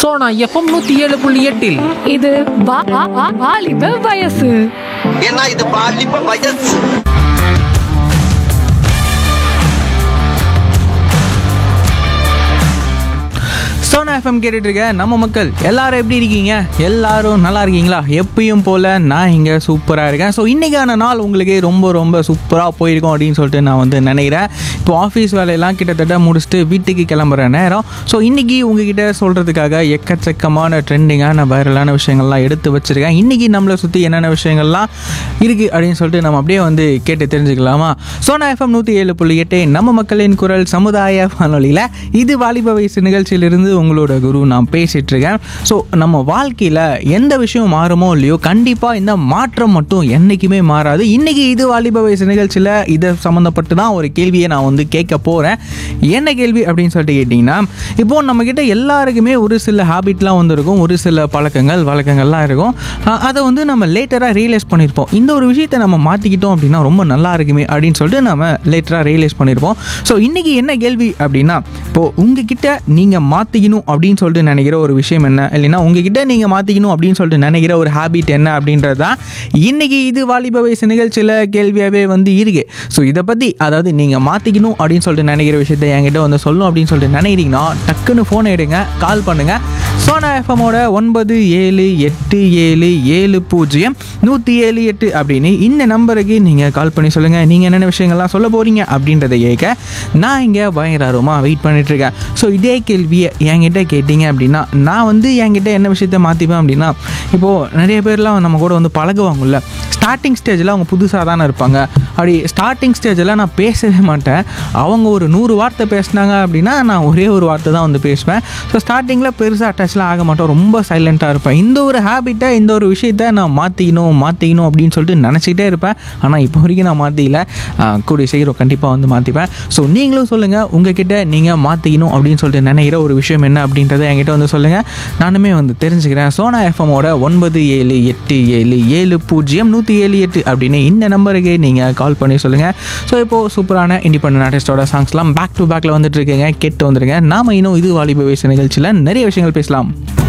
Sona FM நூத்தி ஏழு புள்ளி எட்டில் இது வா- வா- வா- வாலிப வயசு ஏன்னா இது பாலிப்ப வயசு சோனா எஃப்எம் கேட்டுட்டு இருக்க நம்ம மக்கள் எல்லாரும் எப்படி இருக்கீங்க எல்லாரும் நல்லா இருக்கீங்களா எப்பயும் போல நான் இங்கே சூப்பராக இருக்கேன் ஸோ இன்னைக்கான நாள் உங்களுக்கு ரொம்ப ரொம்ப சூப்பராக போயிருக்கும் அப்படின்னு சொல்லிட்டு நான் வந்து நினைக்கிறேன் இப்போ ஆஃபீஸ் வேலையெல்லாம் கிட்டத்தட்ட முடிச்சுட்டு வீட்டுக்கு கிளம்புற நேரம் ஸோ இன்னைக்கு உங்ககிட்ட சொல்கிறதுக்காக எக்கச்சக்கமான ட்ரெண்டிங்கான வைரலான விஷயங்கள்லாம் எடுத்து வச்சிருக்கேன் இன்னைக்கு நம்மளை சுற்றி என்னென்ன விஷயங்கள்லாம் இருக்குது அப்படின்னு சொல்லிட்டு நம்ம அப்படியே வந்து கேட்டு தெரிஞ்சுக்கலாமா சோனா எஃப்எம் நூற்றி ஏழு புள்ளி எட்டு நம்ம மக்களின் குரல் சமுதாய வானொலியில் இது வாலிப வயசு நிகழ்ச்சியிலிருந்து உங்களோட குரு நான் பேசிட்டு இருக்கேன் ஸோ நம்ம வாழ்க்கையில் எந்த விஷயம் மாறுமோ இல்லையோ கண்டிப்பாக இந்த மாற்றம் மட்டும் என்றைக்குமே மாறாது இன்னைக்கு இது வாலிப வயசு நிகழ்ச்சியில் இதை சம்மந்தப்பட்டு தான் ஒரு கேள்வியை நான் வந்து கேட்க போகிறேன் என்ன கேள்வி அப்படின்னு சொல்லிட்டு கேட்டிங்கன்னா இப்போ நம்மக்கிட்ட எல்லாருக்குமே ஒரு சில ஹாபிட்லாம் வந்து இருக்கும் ஒரு சில பழக்கங்கள் வழக்கங்கள்லாம் இருக்கும் அஹ் அதை வந்து நம்ம லேட்டராக ரியலைஸ் பண்ணியிருப்போம் இந்த ஒரு விஷயத்தை நம்ம மாற்றிக்கிட்டோம் அப்படின்னா ரொம்ப நல்லா இருக்குமே அப்படின்னு சொல்லிட்டு நம்ம லேட்டராக ரியலைஸ் பண்ணியிருப்போம் ஸோ இன்றைக்கி என்ன கேள்வி அப்படின்னா இப்போது உங்ககிட்ட நீங்கள் மாற்றிக்கணும் அப்படின்னு சொல்லிட்டு நினைக்கிற ஒரு விஷயம் என்ன இல்லைன்னா உங்ககிட்ட நீங்கள் மாற்றிக்கணும் அப்படின்னு சொல்லிட்டு நினைக்கிற ஒரு ஹாபிட் என்ன அப்படின்றது தான் இன்றைக்கி இது வாலிப வயசு நிகழ்ச்சியில் கேள்வியாகவே வந்து இருக்கு ஸோ இதை பற்றி அதாவது நீங்கள் மாற்றிக்கணும் அப்படின்னு சொல்லிட்டு நினைக்கிற விஷயத்தை என்கிட்ட வந்து சொல்லணும் அப்படின்னு சொல்லிட்டு நினைக்கிறீங்கன்னா டக்குன்னு ஃபோன் எடுங்க கால் பண்ணுங்கள் சோனா எஃப்எம்மோட ஒன்பது ஏழு எட்டு ஏழு ஏழு பூஜ்ஜியம் நூற்றி ஏழு எட்டு அப்படின்னு இந்த நம்பருக்கு நீங்கள் கால் பண்ணி சொல்லுங்கள் நீங்கள் என்னென்ன விஷயங்கள்லாம் சொல்ல போகிறீங்க அப்படின்றத கேட்க நான் இங்கே பயங்கரமாக வெயிட் பண்ணிகிட்ருக்கேன் ஸோ இதே கேள்வியை என்கிட்ட கேட்டிங்க அப்படின்னா நான் வந்து என்கிட்ட என்ன விஷயத்த மாற்றிப்பேன் அப்படின்னா இப்போது நிறைய பேர்லாம் நம்ம கூட வந்து பழகுவாங்கல்ல ஸ்டார்டிங் ஸ்டேஜில் அவங்க புதுசாக தானே இருப்பாங்க அப்படி ஸ்டார்டிங் ஸ்டேஜில் நான் பேசவே மாட்டேன் அவங்க ஒரு நூறு வார்த்தை பேசினாங்க அப்படின்னா நான் ஒரே ஒரு வார்த்தை தான் வந்து பேசுவேன் ஸோ ஸ்டார்டிங்கில் பெருசாக அட்டாச்லாம் ஆக மாட்டோம் ரொம்ப சைலண்ட்டாக இருப்பேன் இந்த ஒரு ஹேபிட்டை இந்த ஒரு விஷயத்த நான் மாற்றிக்கணும் மாற்றிக்கணும் அப்படின்னு சொல்லிட்டு நினச்சிக்கிட்டே இருப்பேன் ஆனால் இப்போ வரைக்கும் நான் மாற்றிக்கல கூடிய சீக்கிரம் கண்டிப்பாக வந்து மாற்றிப்பேன் ஸோ நீங்களும் சொல்லுங்கள் உங்ககிட்ட நீங்கள் மாற்றிக்கணும் அப்படின்னு சொல்லிட்டு நினைக்கிற ஒரு விஷயம் என்ன அப்படின்றத என்கிட்ட வந்து சொல்லுங்கள் நானுமே வந்து தெரிஞ்சுக்கிறேன் சோனா எஃப்எம்மோட ஒன்பது ஏழு எட்டு ஏழு ஏழு பூஜ்ஜியம் நூற்றி ஏழு எட்டு அப்படின்னு இந்த நம்பருக்கு நீங்கள் கால் பண்ணி சொல்லுங்கள் ஸோ இப்போது சூப்பரான இண்டிபெண்டன்ட் ஆர்டிஸ்டோட சாங்ஸ்லாம் பேக் டு பேக்கில் வந்துட்டு இருக்கீங்க கேட்டு வந்துருங்க நாம இன்னும் இது வாலிப வயசு நிகழ்ச்சியில் நிறைய விஷயங்கள் பேசலாம்